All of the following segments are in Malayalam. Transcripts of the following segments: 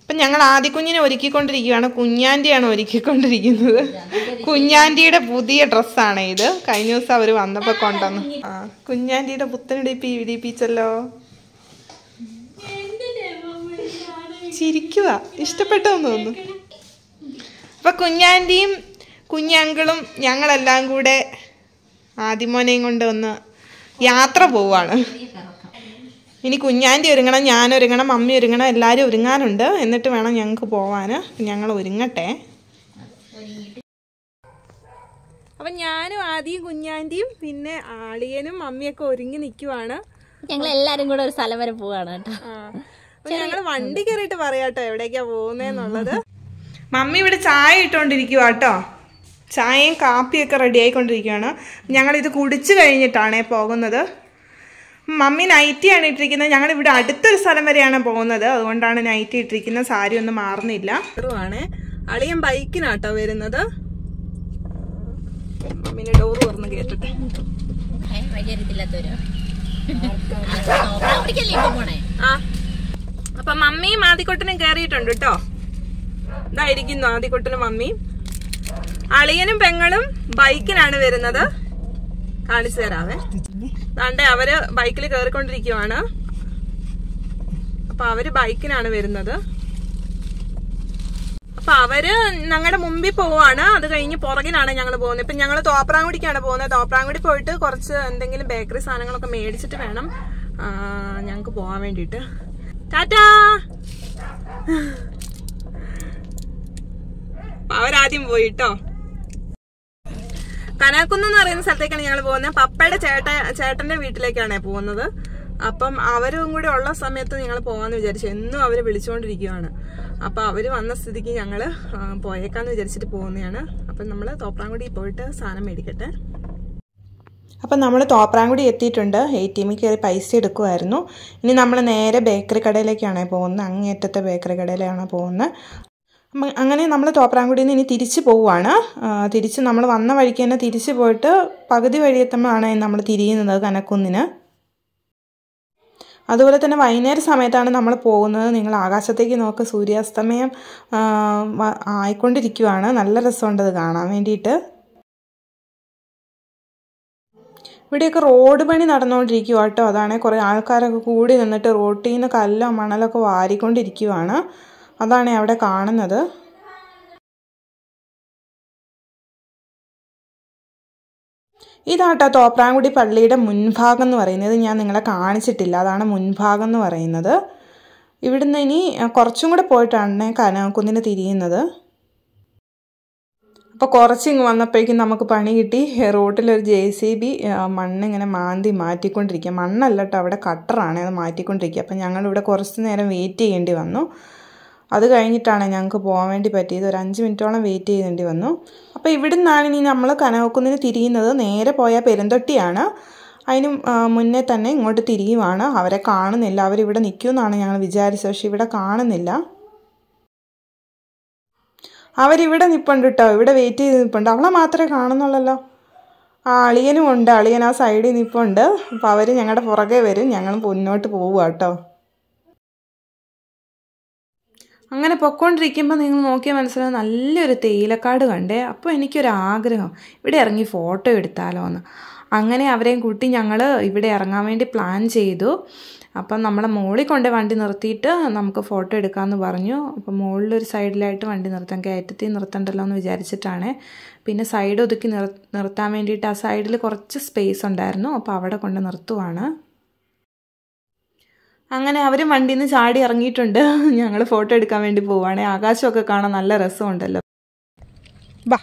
അപ്പം ഞങ്ങൾ ആദ്യക്കുഞ്ഞിനെ ഒരുക്കിക്കൊണ്ടിരിക്കുകയാണ് കുഞ്ഞാൻ്റിയാണ് ഒരുക്കിക്കൊണ്ടിരിക്കുന്നത് കുഞ്ഞാൻ്റിയുടെ പുതിയ ഡ്രസ്സാണ് ഇത് കഴിഞ്ഞ ദിവസം അവർ വന്നപ്പോൾ കൊണ്ടുവന്നു ആ കുഞ്ഞാൻ്റിയുടെ പുത്തനിടിപ്പി ഇടിപ്പിച്ചല്ലോ ചിരിക്കുക ഇഷ്ടപ്പെട്ടെന്ന് തോന്നുന്നു അപ്പൊ കുഞ്ഞാൻ്റിയും കുഞ്ഞങ്കിളും ഞങ്ങളെല്ലാം കൂടെ ആദിമോനെയും കൊണ്ട് ഒന്ന് യാത്ര പോവാണ് ഇനി കുഞ്ഞാൻ്റി ഒരുങ്ങണം ഞാൻ ഒരുങ്ങണം മമ്മി ഒരുങ്ങണം എല്ലാവരും ഒരുങ്ങാനുണ്ട് എന്നിട്ട് വേണം ഞങ്ങൾക്ക് പോവാൻ ഞങ്ങൾ ഒരുങ്ങട്ടെ അപ്പം ഞാനും ആദ്യം കുഞ്ഞാൻ്റിയും പിന്നെ ആളിയനും മമ്മിയൊക്കെ ഒരുങ്ങി നിൽക്കുവാണ് ഞങ്ങൾ എല്ലാരും കൂടെ ഒരു സ്ഥലം വരെ പോവാണ് കേട്ടോ അപ്പൊ ഞങ്ങള് വണ്ടി കയറിയിട്ട് പറയാട്ടോ എവിടേക്കാ പോകുന്നേന്നുള്ളത് മമ്മി ഇവിടെ ചായ ഇട്ടോണ്ടിരിക്കുക കേട്ടോ ചായയും കാപ്പിയൊക്കെ റെഡി ആയിക്കൊണ്ടിരിക്കുകയാണ് ഞങ്ങൾ ഇത് കുടിച്ചു കഴിഞ്ഞിട്ടാണേ പോകുന്നത് മമ്മി നൈറ്റിയാണ് ഇട്ടിരിക്കുന്നത് ഞങ്ങൾ ഇവിടെ അടുത്തൊരു സ്ഥലം വരെയാണ് പോകുന്നത് അതുകൊണ്ടാണ് നൈറ്റി ഇട്ടിരിക്കുന്നത് സാരി ഒന്നും മാറുന്നില്ല ആണ് അളിയൻ ബൈക്കിനാട്ടോ വരുന്നത് മമ്മിന്റെ ഡോർ തുറന്ന് കേട്ടിട്ടെ വഴിയറിയത്തില്ലാത്തവരോ പിടിക്കല്ലേ ഇപ്പൊ പോണേ ആ അപ്പൊ മമ്മിയും ആദിക്കൊട്ടനും കേറിയിട്ടുണ്ട് കേട്ടോ ഇതായിരിക്കുന്നു ആദിക്കൊട്ടനും മമ്മിയും അളിയനും പെങ്ങളും ബൈക്കിനാണ് വരുന്നത് കാണിച്ചു തരാവേ ദാണ്ടെ അവര് ബൈക്കിൽ കയറിക്കൊണ്ടിരിക്കുവാണ് അപ്പൊ അവര് ബൈക്കിനാണ് വരുന്നത് അപ്പൊ അവര് ഞങ്ങളുടെ മുമ്പിൽ പോവാണ് അത് കഴിഞ്ഞ് പുറകിലാണ് ഞങ്ങൾ പോകുന്നത് ഇപ്പൊ ഞങ്ങൾ തോപ്രാങ്കുടിക്കാണ് പോകുന്നത് തോപ്രാങ്കുടി പോയിട്ട് കുറച്ച് എന്തെങ്കിലും ബേക്കറി സാധനങ്ങളൊക്കെ മേടിച്ചിട്ട് വേണം ഞങ്ങൾക്ക് പോകാൻ വേണ്ടിയിട്ട് ടാറ്റാ അപ്പൊ അവരാദ്യം പോയിട്ടോ കനാക്കുന്ന് എന്ന് പറയുന്ന സ്ഥലത്തേക്കാണ് ഞങ്ങൾ പോകുന്നത് പപ്പയുടെ ചേട്ട ചേട്ടന്റെ വീട്ടിലേക്കാണ് പോകുന്നത് അപ്പം അവരും കൂടെ ഉള്ള സമയത്ത് ഞങ്ങൾ പോകാന്ന് വിചാരിച്ചു എന്നും അവര് വിളിച്ചുകൊണ്ടിരിക്കുകയാണ് അപ്പൊ അവര് വന്ന സ്ഥിതിക്ക് ഞങ്ങള് ആ, പോയേക്കാന്ന് വിചാരിച്ചിട്ട് പോകുന്നതാണ് അപ്പം നമ്മൾ തോപ്രാങ്കുടി പോയിട്ട് സാധനം മേടിക്കട്ടെ അപ്പം നമ്മൾ തോപ്രാങ്കുടി എത്തിയിട്ടുണ്ട് എ ടി എമ്മിൽ കയറി പൈസ എടുക്കുമായിരുന്നു ഇനി നമ്മൾ നേരെ ബേക്കറി കടയിലേക്കാണ് പോകുന്നത് അങ്ങേറ്റത്തെ ബേക്കറി കടയിലാണ് പോകുന്നത് അപ്പം അങ്ങനെ നമ്മൾ തോപ്രാങ്കുടിയിൽ നിന്ന് ഇനി തിരിച്ച് പോവുകയാണ് ആ, തിരിച്ച് നമ്മൾ വന്ന വഴിക്ക് തന്നെ തിരിച്ച് പോയിട്ട് പകുതി വഴിയെത്തുമ്പോഴാണ് നമ്മൾ തിരിയുന്നത് കനക്കുന്നിന് അതുപോലെ തന്നെ വൈകുന്നേര സമയത്താണ് നമ്മൾ പോകുന്നത് നിങ്ങൾ ആകാശത്തേക്ക് നോക്ക് സൂര്യാസ്തമയം ആ, വ- ആയിക്കൊണ്ടിരിക്കുവാണ് നല്ല രസമുണ്ട് അത് കാണാൻ വേണ്ടിയിട്ട് ഇവിടെയൊക്കെ റോഡ് പണി നടന്നുകൊണ്ടിരിക്കുക കേട്ടോ അതാണ് കുറേ ആൾക്കാരൊക്കെ കൂടി നിന്നിട്ട് റോട്ടിൽ നിന്ന് കല്ലോ മണലൊക്കെ വാരിക്കൊണ്ടിരിക്കുവാണ് അതാണ് അവിടെ കാണുന്നത് ഇതാട്ടോ തോപ്രാങ്കുടി പള്ളിയുടെ മുൻഭാഗം എന്ന് പറയുന്നത് ഞാൻ നിങ്ങളെ കാണിച്ചിട്ടില്ല അതാണ് മുൻഭാഗം എന്ന് പറയുന്നത് ഇവിടുന്ന് ഇനി അഹ്, കുറച്ചും കൂടെ പോയിട്ടാണ് കനകുന്നിന് തിരിയുന്നത് അപ്പോൾ കുറച്ച് ഇങ്ങ് വന്നപ്പോഴേക്കും നമുക്ക് പണി കിട്ടി റോട്ടിലൊരു ജെ സി ബി മണ്ണ് ഇങ്ങനെ മാന്തി മാറ്റിക്കൊണ്ടിരിക്കുക മണ്ണല്ല കേട്ടോ അവിടെ കട്ടറാണ് അത് മാറ്റിക്കൊണ്ടിരിക്കുക അപ്പം ഞങ്ങളിവിടെ കുറച്ച് നേരം വെയിറ്റ് ചെയ്യേണ്ടി വന്നു അത് കഴിഞ്ഞിട്ടാണ് ഞങ്ങൾക്ക് പോകാൻ വേണ്ടി പറ്റിയത് ഒരു അഞ്ച് മിനിറ്റോളം വെയിറ്റ് ചെയ്യേണ്ടി വന്നു അപ്പോൾ ഇവിടെ നിന്നാണ് ഇനി നമ്മൾ കനവക്കുന്നിന് തിരിയുന്നത് നേരെ പോയ പെരുന്തൊട്ടിയാണ് അതിന് ആ, മുന്നേ തന്നെ ഇങ്ങോട്ട് തിരിയുവാണ് അവരെ കാണുന്നില്ല അവരിവിടെ നിൽക്കുമെന്നാണ് ഞങ്ങൾ വിചാരിച്ചത് പക്ഷെ ഇവിടെ കാണുന്നില്ല അവരിവിടെ നിൽപ്പുണ്ട് കേട്ടോ ഇവിടെ വെയിറ്റ് ചെയ്ത് നിൽപ്പുണ്ട് അവളെ മാത്രമേ കാണുന്നുള്ളല്ലോ ആ അളിയനും ഉണ്ട് അളിയൻ ആ സൈഡിൽ നിൽപ്പുണ്ട് അപ്പോൾ അവർ ഞങ്ങളുടെ പുറകെ വരും ഞങ്ങൾ മുന്നോട്ട് പോവുക കേട്ടോ അങ്ങനെ പൊക്കോണ്ടിരിക്കുമ്പോൾ നിങ്ങൾ നോക്കിയാൽ മനസ്സിലാവും നല്ലൊരു തേയിലക്കാട് കണ്ടേ അപ്പോൾ എനിക്കൊരു ആഗ്രഹം ഇവിടെ ഇറങ്ങി ഫോട്ടോ എടുത്താലോ എന്ന് അങ്ങനെ അവരെയും കൂട്ടി ഞങ്ങൾ ഇവിടെ ഇറങ്ങാൻ വേണ്ടി പ്ലാൻ ചെയ്തു അപ്പം നമ്മളെ മുകളിൽ കൊണ്ട് വണ്ടി നിർത്തിയിട്ട് നമുക്ക് ഫോട്ടോ എടുക്കാമെന്ന് പറഞ്ഞു അപ്പം മുകളിലൊരു സൈഡിലായിട്ട് വണ്ടി നിർത്താൻ കയറ്റത്തിൽ നിർത്തണ്ടല്ലോ എന്ന് വിചാരിച്ചിട്ടാണ് പിന്നെ സൈഡ് ഒതുക്കി നിർ നിർത്താൻ വേണ്ടിയിട്ട് ആ സൈഡിൽ കുറച്ച് സ്പേസ് ഉണ്ടായിരുന്നു അപ്പോൾ അവിടെ കൊണ്ട് നിർത്തുവാണ് അങ്ങനെ അവർ വണ്ടിയിൽ നിന്ന് ചാടി ഇറങ്ങിയിട്ടുണ്ട് ഞങ്ങൾ ഫോട്ടോ എടുക്കാൻ വേണ്ടി പോവാണ് ആകാശമൊക്കെ കാണാൻ നല്ല രസമുണ്ടല്ലോ ബാ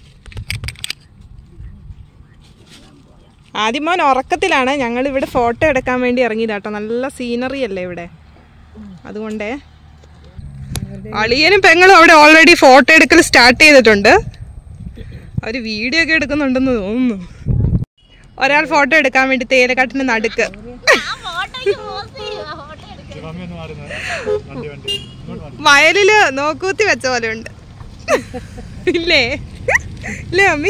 ആദ്യമോൻ ഉറക്കത്തിലാണ് ഞങ്ങൾ ഇവിടെ ഫോട്ടോ എടുക്കാൻ വേണ്ടി ഇറങ്ങിയതാട്ടോ നല്ല സീനറി അല്ലേ ഇവിടെ അതുകൊണ്ടേ അളിയനും പെങ്ങളും അവിടെ ഓൾറെഡി ഫോട്ടോ എടുക്കൽ സ്റ്റാർട്ട് ചെയ്തിട്ടുണ്ട് അവർ വീഡിയോ ഒക്കെ എടുക്കുന്നുണ്ടെന്ന് തോന്നുന്നു ഒരാൾ ഫോട്ടോ എടുക്കാൻ വേണ്ടി തേയിലക്കാട്ടിന് നടുക്ക് വയലില് നോക്കൂത്തി വെച്ച പോലെ ഉണ്ട് ഇല്ലേ ഇല്ലേ മമ്മി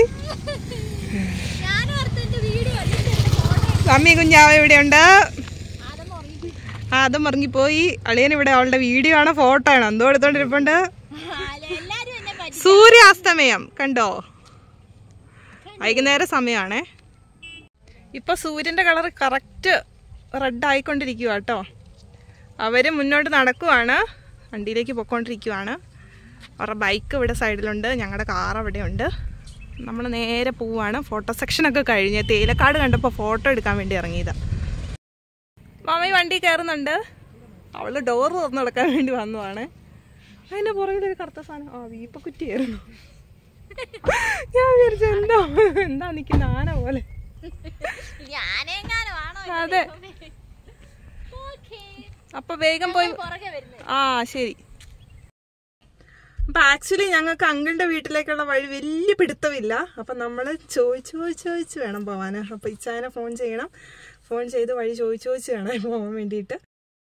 മമ്മി കുഞ്ഞാവ ഇവിടെയുണ്ട് ആ അതും മറിങ്ങിപ്പോയി അളിയൻ ഇവിടെ അവളുടെ വീഡിയോ ആണ് ഫോട്ടോ ആണ് എന്തോ എടുത്തോണ്ടിരിപ്പുണ്ട് എല്ലാരും എന്നെ പറ്റി സൂര്യാസ്തമയം കണ്ടോ വൈകുന്നേര സമയമാണേ ഇപ്പൊ സൂര്യന്റെ കളർ കറക്റ്റ് റെഡ് ആയിക്കൊണ്ടിരിക്കുക കേട്ടോ അവര് മുന്നോട്ട് നടക്കുവാണ് വണ്ടിയിലേക്ക് പൊക്കോണ്ടിരിക്കുവാണ് അവരുടെ ബൈക്ക് ഇവിടെ സൈഡിലുണ്ട് ഞങ്ങളുടെ കാർ അവിടെ ഉണ്ട് നമ്മൾ നേരെ പോവാണ് ഫോട്ടോ സെക്ഷനൊക്കെ കഴിഞ്ഞ് തേയിലക്കാട് കണ്ടപ്പോൾ ഫോട്ടോ എടുക്കാൻ വേണ്ടി ഇറങ്ങിയതാ മാമി വണ്ടി കയറുന്നുണ്ട് അവള് ഡോർ തുറന്നു നടക്കാൻ വേണ്ടി വന്നതാണ് അതിന്റെ പുറകിലൊരു കറുത്ത സാധനം ആ വീപ്പക്കുറ്റിയായിരുന്നു ഞാൻ വിചാരിച്ചു എന്താ എന്താ നിക്കുന്ന ആന പോലെ ഞാനെങ്ങാനും ആണോ അതെ ഓക്കേ അപ്പൊ വേഗം പോയി പുറകെ വരുന്നത് ആ ശരി അപ്പൊ ആക്ച്വലി ഞങ്ങൾക്ക് അങ്കിളിന്റെ വീട്ടിലേക്കുള്ള വഴി വലിയ പിടുത്തമില്ല അപ്പൊ നമ്മള് ചോദിച്ചു ചോദിച്ചു ചോദിച്ചു വേണം പോവാന് അപ്പൊ ഇച്ചായനെ ഫോൺ ചെയ്യണം ഫോൺ ചെയ്ത് വഴി ചോദിച്ചു ചോദിച്ചു വേണം പോവാൻ വേണ്ടിയിട്ട്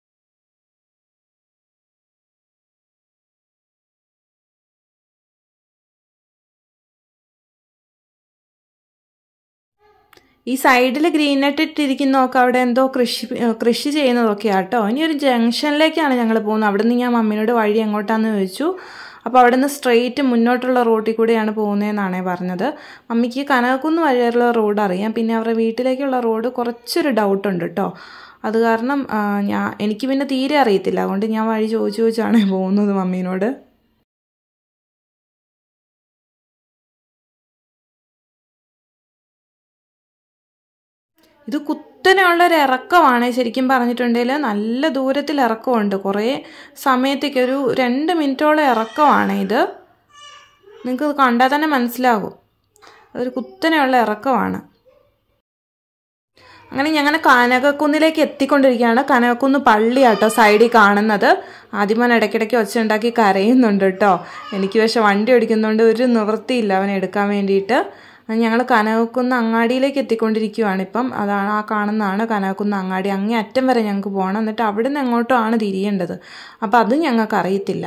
ഈ സൈഡിൽ ഗ്രീൻ നെറ്റ് ഇട്ടിരിക്കുന്നതൊക്കെ അവിടെ എന്തോ കൃഷി കൃഷി ചെയ്യുന്നതൊക്കെയാ കേട്ടോ ഇനി ഒരു ജംഗ്ഷനിലേക്കാണ് ഞങ്ങൾ പോകുന്നത് അവിടെ നിന്ന് ഞാൻ മമ്മിനോട് വഴി എങ്ങോട്ടാന്ന് ചോദിച്ചു അപ്പോൾ അവിടെ നിന്ന് സ്ട്രെയിറ്റ് മുന്നോട്ടുള്ള റോട്ടിൽ കൂടെയാണ് പോകുന്നതെന്നാണേ പറഞ്ഞത് മമ്മിക്ക് കനകക്കുന്ന് വഴിയുള്ള റോഡ് അറിയാം പിന്നെ അവരുടെ വീട്ടിലേക്കുള്ള റോഡ് കുറച്ചൊരു ഡൗട്ട് ഉണ്ട് കേട്ടോ അത് കാരണം ആ, ഞാൻ എനിക്ക് പിന്നെ തീരെ അറിയത്തില്ല അതുകൊണ്ട് ഞാൻ വഴി ചോദിച്ചു ചോദിച്ചാണ് പോകുന്നത് മമ്മീനോട് ഇത് കുത്തനെയുള്ള ഒരു ഇറക്കമാണ് ശരിക്കും പറഞ്ഞിട്ടുണ്ടെങ്കിൽ നല്ല ദൂരത്തിൽ ഇറക്കമുണ്ട് കുറേ സമയത്തേക്ക് ഒരു രണ്ട് മിനിറ്റോളം ഇറക്കമാണ് ഇത് നിങ്ങൾക്ക് ഇത് കണ്ടാൽ തന്നെ മനസ്സിലാകും അതൊരു കുത്തനെയുള്ള ഇറക്കമാണ് അങ്ങനെ ഞങ്ങൾ കനകക്കുന്നിലേക്ക് എത്തിക്കൊണ്ടിരിക്കുകയാണ് കനകക്കുന്ന് പള്ളിയാട്ടോ സൈഡിൽ കാണുന്നത് ആദ്യമൻ ഇടയ്ക്കിടയ്ക്ക് ഒച്ച ഉണ്ടാക്കി കരയുന്നുണ്ട് കേട്ടോ എനിക്ക് പക്ഷെ വണ്ടി ഓടിക്കുന്നതുകൊണ്ട് ഒരു നിവൃത്തിയില്ല അവനെ എടുക്കാൻ വേണ്ടിയിട്ട് ഞങ്ങൾ കനകക്കുന്ന് അങ്ങാടിയിലേക്ക് എത്തിക്കൊണ്ടിരിക്കുകയാണ് ഇപ്പം അതാണ് ആ കാണുന്നതാണ് കനകക്കുന്ന് അങ്ങാടി അങ്ങേ അറ്റം വരെ ഞങ്ങൾക്ക് പോകണം എന്നിട്ട് അവിടെ നിന്ന് എങ്ങോട്ടോ ആണ് തിരിയേണ്ടത് അപ്പം അത് ഞങ്ങൾക്ക് അറിയത്തില്ല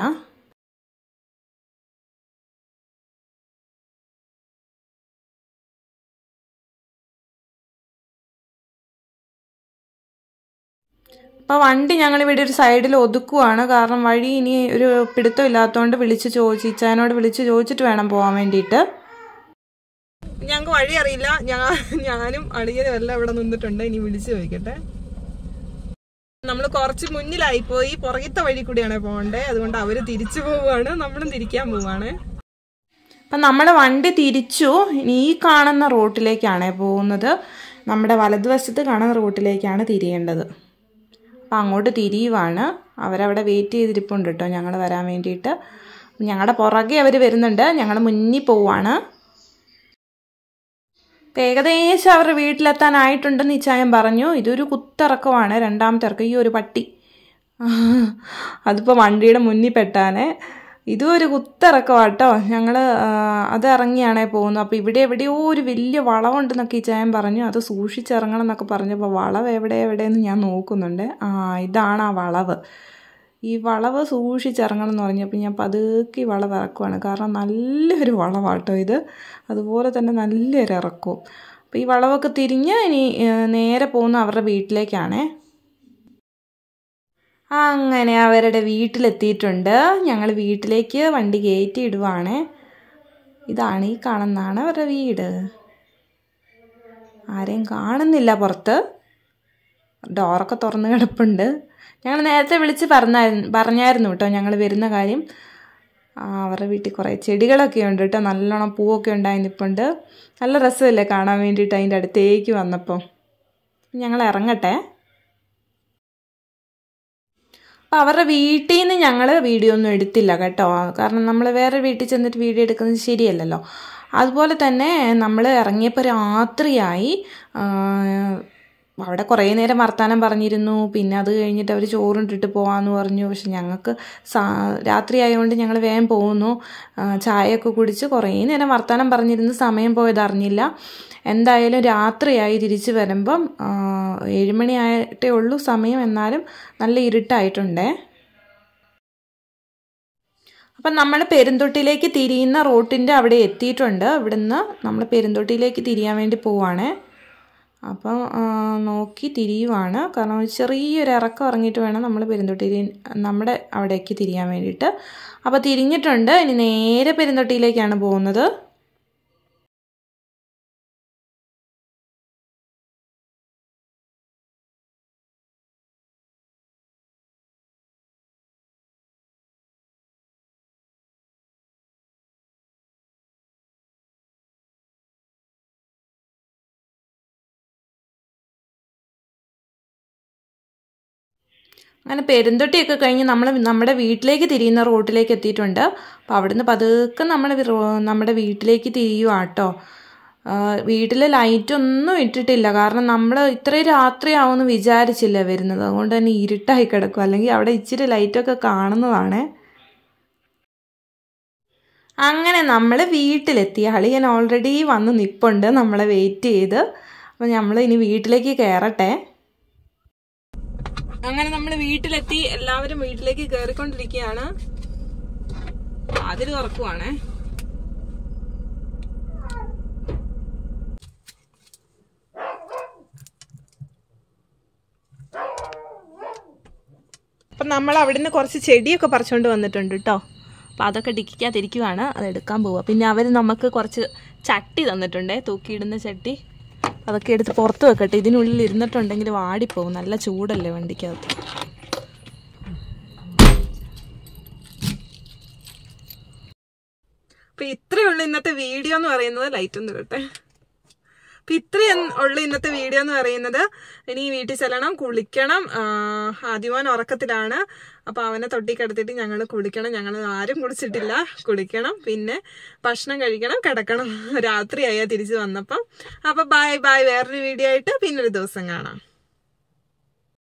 അപ്പോൾ വണ്ടി ഞങ്ങൾ ഇവിടെ ഒരു സൈഡിൽ ഒതുക്കുവാണ് കാരണം വഴി ഇനി ഒരു പിടുത്തം ഇല്ലാത്തതുകൊണ്ട് വിളിച്ച് ചോദിച്ചു ഇച്ചാനോട് വിളിച്ച് ചോദിച്ചിട്ട് വേണം പോകാൻ വേണ്ടിയിട്ട് ഞങ്ങൾക്ക് വഴി അറിയില്ല ഞാൻ ഞാനും അളിയനും എല്ലാം ഇവിടെ നിന്നിട്ടുണ്ട് ഇനി വിളിച്ചു ചോദിക്കട്ടെ നമ്മൾ കുറച്ച് മുന്നിലായി പോയി പുറകിത്തെ വഴി കൂടിയാണ് പോകണ്ടേ അതുകൊണ്ട് അവര് തിരിച്ചു പോവുകയാണ് നമ്മളും തിരിക്കാൻ പോവാണ് അപ്പം നമ്മുടെ വണ്ടി തിരിച്ചു ഇനി ഈ കാണുന്ന റോട്ടിലേക്കാണ് പോകുന്നത് നമ്മുടെ വലതുവശത്ത് കാണുന്ന റോട്ടിലേക്കാണ് തിരിയേണ്ടത് അപ്പം അങ്ങോട്ട് തിരിയുവാണ് അവരവിടെ വെയിറ്റ് ചെയ്തിരിപ്പുണ്ട് കേട്ടോ ഞങ്ങൾ വരാൻ വേണ്ടിയിട്ട് ഞങ്ങളുടെ പുറകെ അവർ വരുന്നുണ്ട് ഞങ്ങൾ മുന്നിൽ പോവാണ് ഇപ്പം ഏകദേശം അവരുടെ വീട്ടിലെത്താനായിട്ടുണ്ടെന്ന് ഇച്ചായൻ പറഞ്ഞു ഇതൊരു കുത്തിറക്കമാണ് രണ്ടാമത്തെ ഇറക്കം ഈ ഒരു പട്ടി അതിപ്പോൾ വണ്ടിയുടെ മുന്നിൽ പെട്ടാനെ ഇതും ഒരു കുത്തിറക്കമാട്ടോ ഞങ്ങൾ അത് ഇറങ്ങിയാണേ പോകുന്നത് അപ്പോൾ ഇവിടെ എവിടെയോ ഒരു വലിയ വളവുണ്ടെന്നൊക്കെ ഈ ചായൻ പറഞ്ഞു അത് സൂക്ഷിച്ചിറങ്ങണം എന്നൊക്കെ പറഞ്ഞപ്പോൾ വളവ് എവിടെ എവിടെയെന്ന് ഞാൻ നോക്കുന്നുണ്ട് ആ ഇതാണ് ആ വളവ് ഈ വളവ് സൂക്ഷിച്ചിറങ്ങണം എന്ന് പറഞ്ഞപ്പോൾ ഞാൻ പതുക്കെ ഈ വളവ് ഇറക്കുവാണ് കാരണം നല്ലൊരു വളവാട്ടോ ഇത് അതുപോലെ തന്നെ നല്ലൊരു ഇറക്കവും അപ്പോൾ ഈ വളവൊക്കെ തിരിഞ്ഞ് ഇനി ഏഹ്, നേരെ പോകുന്ന അവരുടെ വീട്ടിലേക്കാണേ അങ്ങനെ അവരുടെ വീട്ടിലെത്തിയിട്ടുണ്ട് ഞങ്ങൾ വീട്ടിലേക്ക് വണ്ടി കയറ്റി ഇടുവാണ് ഇതാണ് ഈ കാണുന്നതാണ് അവരുടെ വീട് ആരെയും കാണുന്നില്ല പുറത്ത് ഡോറൊക്കെ തുറന്ന് കിടപ്പുണ്ട് ഞങ്ങൾ നേരത്തെ വിളിച്ച് പറഞ്ഞായിരുന്നു പറഞ്ഞായിരുന്നു കേട്ടോ ഞങ്ങൾ വരുന്ന കാര്യം ആ, അവരുടെ വീട്ടിൽ കുറേ ചെടികളൊക്കെ ഉണ്ട് കേട്ടോ നല്ലോണം പൂവൊക്കെ ഉണ്ടായി നിൽപ്പുണ്ട് നല്ല രസമല്ലേ കാണാൻ വേണ്ടിയിട്ട് അതിൻ്റെ അടുത്തേക്ക് വന്നപ്പോൾ ഞങ്ങൾ ഇറങ്ങട്ടെ അപ്പോൾ അവരുടെ വീട്ടിൽ നിന്ന് ഞങ്ങൾ വീഡിയോ ഒന്നും എടുത്തില്ല കേട്ടോ കാരണം നമ്മൾ വേറെ വീട്ടിൽ ചെന്നിട്ട് വീഡിയോ എടുക്കുന്നത് ശരിയല്ലല്ലോ അതുപോലെ തന്നെ നമ്മൾ ഇറങ്ങിയപ്പോൾ രാത്രിയായി ആ, അവിടെ കുറേ നേരം വർത്തമാനം പറഞ്ഞിരുന്നു പിന്നെ അത് കഴിഞ്ഞിട്ട് അവർ ചോറിട്ടിട്ട് പോകാമെന്ന് പറഞ്ഞു പക്ഷെ ഞങ്ങൾക്ക് സാ രാത്രി ആയതുകൊണ്ട് ഞങ്ങൾ വേഗം പോകുന്നു ആ, ചായയൊക്കെ കുടിച്ച് കുറേ നേരം വർത്തമാനം പറഞ്ഞിരുന്ന് സമയം പോയത് അറിഞ്ഞില്ല എന്തായാലും രാത്രിയായി തിരിച്ച് വരുമ്പം ആ, ഏഴുമണി ആയിട്ടേ ഉള്ളൂ സമയം എന്നാലും നല്ല ഇരുട്ടായിട്ടുണ്ടേ അപ്പം നമ്മൾ പെരുന്തൊട്ടിയിലേക്ക് തിരിയുന്ന റോട്ടിൻ്റെ അവിടെ എത്തിയിട്ടുണ്ട് ഇവിടുന്ന് നമ്മൾ പെരുന്തൊട്ടിയിലേക്ക് തിരിയാൻ വേണ്ടി പോവാണ് അപ്പം ആ, നോക്കി തിരിയുവാണ് കാരണം ഒരു ചെറിയൊരു ഇറക്കം ഇറങ്ങിയിട്ട് വേണം നമ്മൾ പെരുന്തൊട്ടി നമ്മുടെ അവിടേക്ക് തിരിയാൻ വേണ്ടിയിട്ട് അപ്പോൾ തിരിഞ്ഞിട്ടുണ്ട് ഇനി നേരെ പെരുന്തൊട്ടിയിലേക്കാണ് പോകുന്നത് അങ്ങനെ പെരുന്തൊട്ടിയൊക്കെ കഴിഞ്ഞ് നമ്മൾ നമ്മുടെ വീട്ടിലേക്ക് തിരിയുന്ന റോട്ടിലേക്ക് എത്തിയിട്ടുണ്ട് അപ്പോൾ അവിടുന്ന് പതുക്കെ നമ്മൾ നമ്മുടെ വീട്ടിലേക്ക് തിരിയുവാട്ടോ വീട്ടിൽ ലൈറ്റൊന്നും ഇട്ടിട്ടില്ല കാരണം നമ്മൾ ഇത്രയും രാത്രിയാവുമെന്ന് വിചാരിച്ചില്ല വരുന്നത് അതുകൊണ്ട് തന്നെ ഇരുട്ടായി കിടക്കും അല്ലെങ്കിൽ അവിടെ ഇച്ചിരി ലൈറ്റൊക്കെ കാണുന്നതാണ് അങ്ങനെ നമ്മൾ വീട്ടിലെത്തി അളിയൻ ഓൾറെഡി വന്ന് നിപ്പുണ്ട് നമ്മളെ വെയിറ്റ് ചെയ്ത് അപ്പോൾ നമ്മൾ ഇനി വീട്ടിലേക്ക് കയറട്ടെ അങ്ങനെ നമ്മൾ വീട്ടിലെത്തി എല്ലാവരും വീട്ടിലേക്ക് കയറിക്കൊണ്ടിരിക്കുകയാണ് അതിൽ തുറക്കുവാണേ അപ്പം നമ്മൾ അവിടുന്ന് കുറച്ച് ചെടിയൊക്കെ പറിച്ചുകൊണ്ട് വന്നിട്ടുണ്ട് കേട്ടോ അപ്പം അതൊക്കെ ഡിക്കിക്കകത്തിരിക്കുവാണ് അത് എടുക്കാൻ പോവുക പിന്നെ അവർ നമുക്ക് കുറച്ച് ചട്ടി തന്നിട്ടുണ്ടേ തൂക്കിയിടുന്ന ചട്ടി അതൊക്കെ എടുത്ത് പുറത്ത് വെക്കട്ടെ ഇതിനുള്ളിൽ ഇരുന്നിട്ടുണ്ടെങ്കിൽ വാടിപ്പോവും നല്ല ചൂടല്ലേ വണ്ടിക്കകത്ത് അപ്പൊ ഇത്രയേ ഉള്ളൂ ഇന്നത്തെ വീഡിയോ എന്ന് പറയുന്നത് ലൈറ്റ് ഒന്ന് ഇടട്ടെ അപ്പൊ ഇത്രയും ഉള്ളു ഇന്നത്തെ വീഡിയോ എന്ന് പറയുന്നത് ഇനി വീട്ടിൽ ചെല്ലണം കുളിക്കണം ആദ്യമാൻ ഉറക്കത്തിലാണ് അപ്പൊ അവനെ തൊട്ടിക്കിടത്തിട്ട് ഞങ്ങൾ കുളിക്കണം ഞങ്ങൾ ആരും കുളിച്ചിട്ടില്ല കുളിക്കണം പിന്നെ ഭക്ഷണം കഴിക്കണം കിടക്കണം രാത്രിയായാൽ തിരിച്ചു വന്നപ്പം അപ്പൊ ബൈ ബൈ വേറൊരു വീഡിയോ ആയിട്ട് പിന്നൊരു ദിവസം കാണാം